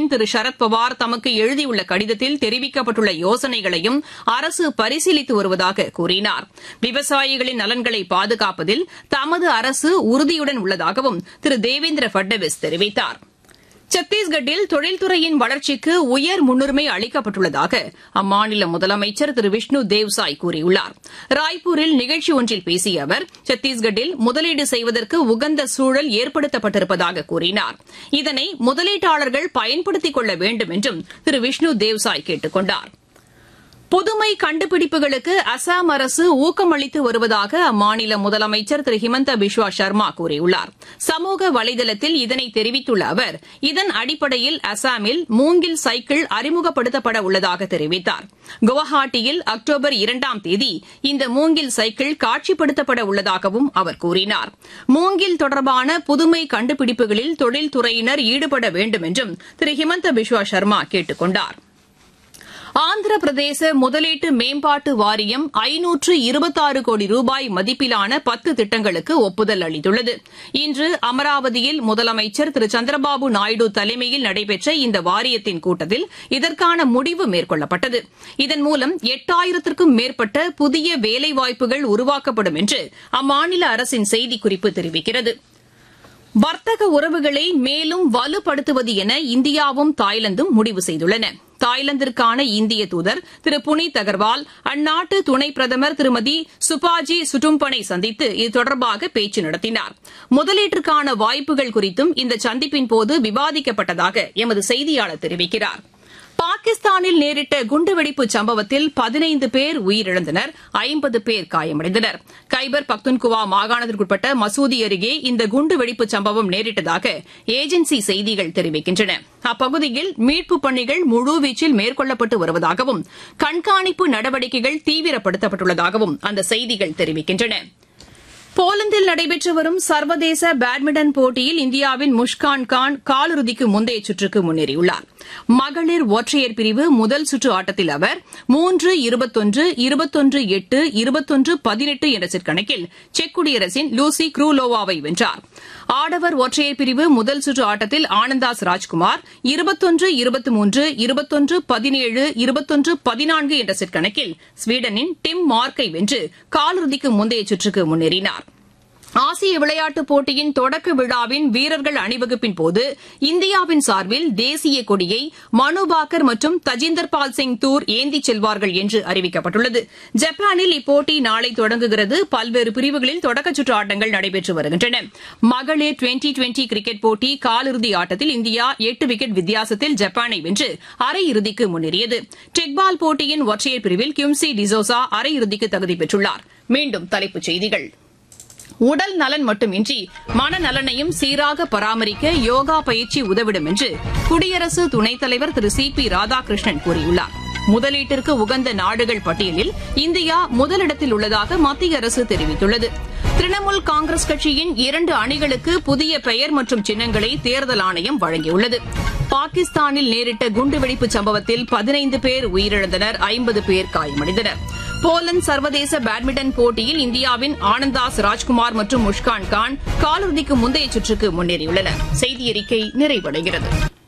கட்சியின் திரு சரத்பவார் தமக்கு எழுதியுள்ள கடிதத்தில் தெரிவிக்கப்பட்டுள்ள யோசனைகளையும் அரசு பரிசீலித்து வருவதாக கூறினார் விவசாயிகளின் நலன்களை பாதுகாப்பதில் தமது அரசு உறுதியுடன் உள்ளதாகவும் திரு தேவேந்திர பட்னவிஸ் தெரிவித்தார் சத்தீஸ்கட்டில் தொழில்துறையின் வளர்ச்சிக்கு உயர் முன்னுரிமை அளிக்கப்பட்டுள்ளதாக அம்மாநில முதலமைச்சர் திரு விஷ்ணு தேவ்சாய் கூறியுள்ளார் ராய்ப்பூரில் நிகழ்ச்சி ஒன்றில் பேசிய அவர் சத்தீஸ்கட்டில் முதலீடு செய்வதற்கு உகந்த சூழல் ஏற்படுத்தப்பட்டிருப்பதாக கூறினார் இதனை முதலீட்டாளர்கள் பயன்படுத்திக் கொள்ள வேண்டும் என்றும் திரு விஷ்ணு தேவ்சாய் கேட்டுக் கொண்டார் புதுமை கண்டுபிடிப்புகளுக்கு அசாம் அரசு ஊக்கமளித்து வருவதாக அம்மாநில முதலமைச்சர் திரு ஹிமந்த பிஸ்வா சர்மா கூறியுள்ளார் சமூக வலைதளத்தில் இதனை தெரிவித்துள்ள அவர் இதன் அடிப்படையில் அசாமில் மூங்கில் சைக்கிள் அறிமுகப்படுத்தப்பட உள்ளதாக தெரிவித்தார் குவஹாட்டியில் அக்டோபர் இரண்டாம் தேதி இந்த மூங்கில் சைக்கிள் காட்சிப்படுத்தப்பட உள்ளதாகவும் அவர் கூறினார் மூங்கில் தொடர்பான புதுமை கண்டுபிடிப்புகளில் தொழில்துறையினர் ஈடுபட வேண்டும் என்றும் திரு ஹிமந்த பிஸ்வா சர்மா கேட்டுக் கொண்டாா் ஆந்திர பிரதேச முதலீட்டு மேம்பாட்டு வாரியம் ஐநூற்று இருபத்தாறு கோடி ரூபாய் மதிப்பிலான பத்து திட்டங்களுக்கு ஒப்புதல் அளித்துள்ளது இன்று அமராவதியில் முதலமைச்சர் திரு சந்திரபாபு நாயுடு தலைமையில் நடைபெற்ற இந்த வாரியத்தின் கூட்டத்தில் இதற்கான முடிவு மேற்கொள்ளப்பட்டது இதன் மூலம் எட்டாயிரத்திற்கும் மேற்பட்ட புதிய வேலைவாய்ப்புகள் உருவாக்கப்படும் என்று அம்மாநில அரசின் செய்திக்குறிப்பு தெரிவிக்கிறது வர்த்தக உறவுகளை மேலும் வலுப்படுத்துவது என இந்தியாவும் தாய்லாந்தும் முடிவு செய்துள்ளன தாய்லாந்திற்கான இந்திய தூதர் திரு புனித் அகர்வால் அந்நாட்டு துணை பிரதமர் திருமதி சுபாஜி சுட்டும்பனை சந்தித்து இது தொடர்பாக பேச்சு நடத்தினார் முதலீட்டிற்கான வாய்ப்புகள் குறித்தும் இந்த சந்திப்பின் போது விவாதிக்கப்பட்டதாக எமது செய்தியாளர் தெரிவிக்கிறார் பாகிஸ்தானில் நேரிட்ட குண்டுவெடிப்பு சம்பவத்தில் பதினைந்து பேர் உயிரிழந்தனர் ஐம்பது பேர் காயமடைந்தனர் கைபர் பக்துன்குவா மாகாணத்திற்குட்பட்ட மசூதி அருகே இந்த குண்டுவெடிப்பு சம்பவம் நேரிட்டதாக ஏஜென்சி செய்திகள் தெரிவிக்கின்றன அப்பகுதியில் மீட்புப் பணிகள் முழுவீச்சில் மேற்கொள்ளப்பட்டு வருவதாகவும் கண்காணிப்பு நடவடிக்கைகள் தீவிரப்படுத்தப்பட்டுள்ளதாகவும் அந்த செய்திகள் தெரிவிக்கின்றன போலந்தில் நடைபெற்று வரும் சர்வதேச பேட்மிண்டன் போட்டியில் இந்தியாவின் முஷ்கான் கான் காலிறுதிக்கு முந்தைய சுற்றுக்கு முன்னேறியுள்ளார் மகளிர் ஒற்றையர் பிரிவு முதல் சுற்று ஆட்டத்தில் அவர் மூன்று இருபத்தொன்று இருபத்தொன்று எட்டு இருபத்தொன்று பதினெட்டு என்ற செட் கணக்கில் செக் குடியரசின் லூசி க்ரூலோவாவை வென்றார் ஆடவர் ஒற்றையர் பிரிவு முதல் சுற்று ஆட்டத்தில் ஆனந்தாஸ் ராஜ்குமார் இருபத்தொன்று இருபத்தி மூன்று இருபத்தொன்று பதினேழு இருபத்தொன்று பதினான்கு என்ற செட் கணக்கில் ஸ்வீடனின் டிம் மார்க்கை வென்று காலிறுதிக்கு முந்தைய சுற்றுக்கு முன்னேறினார் ஆசிய விளையாட்டுப் போட்டியின் தொடக்க விழாவின் வீரர்கள் அணிவகுப்பின் போது இந்தியாவின் சார்பில் தேசிய கொடியை மனுபாக்கர் மற்றும் தஜிந்தர் பால் சிங் தூர் ஏந்திச் செல்வார்கள் என்று அறிவிக்கப்பட்டுள்ளது ஜப்பானில் இப்போட்டி நாளை தொடங்குகிறது பல்வேறு பிரிவுகளில் தொடக்கச் சுற்று ஆட்டங்கள் நடைபெற்று வருகின்றன மகளிர் டுவெண்டி டுவெண்டி கிரிக்கெட் போட்டி காலிறுதி ஆட்டத்தில் இந்தியா எட்டு விக்கெட் வித்தியாசத்தில் ஜப்பானை வென்று அரையிறுதிக்கு முன்னேறியது டெக்பால் போட்டியின் ஒற்றையர் பிரிவில் கியூம்சி டிசோசா அரையிறுதிக்கு தகுதி பெற்றுள்ளார் மீண்டும் தலைப்புச் செய்திகள் உடல் நலன் மட்டுமின்றி மனநலனையும் சீராக பராமரிக்க யோகா பயிற்சி உதவிடும் என்று குடியரசு துணைத் தலைவர் திரு சி பி ராதாகிருஷ்ணன் கூறியுள்ளார் முதலீட்டிற்கு உகந்த நாடுகள் பட்டியலில் இந்தியா முதலிடத்தில் உள்ளதாக மத்திய அரசு தெரிவித்துள்ளது திரிணாமுல் காங்கிரஸ் கட்சியின் இரண்டு அணிகளுக்கு புதிய பெயர் மற்றும் சின்னங்களை தேர்தல் ஆணையம் வழங்கியுள்ளது பாகிஸ்தானில் நேரிட்ட குண்டுவெடிப்பு சம்பவத்தில் பதினைந்து பேர் உயிரிழந்தனர் ஐம்பது பேர் காயமடைந்தனர் போலந்து சர்வதேச பேட்மிண்டன் போட்டியில் இந்தியாவின் ஆனந்தாஸ் ராஜ்குமார் மற்றும் முஷ்கான் கான் காலிறுதிக்கு முந்தைய சுற்றுக்கு முன்னேறியுள்ளனர் செய்தி அறிக்கை நிறைவடைகிறது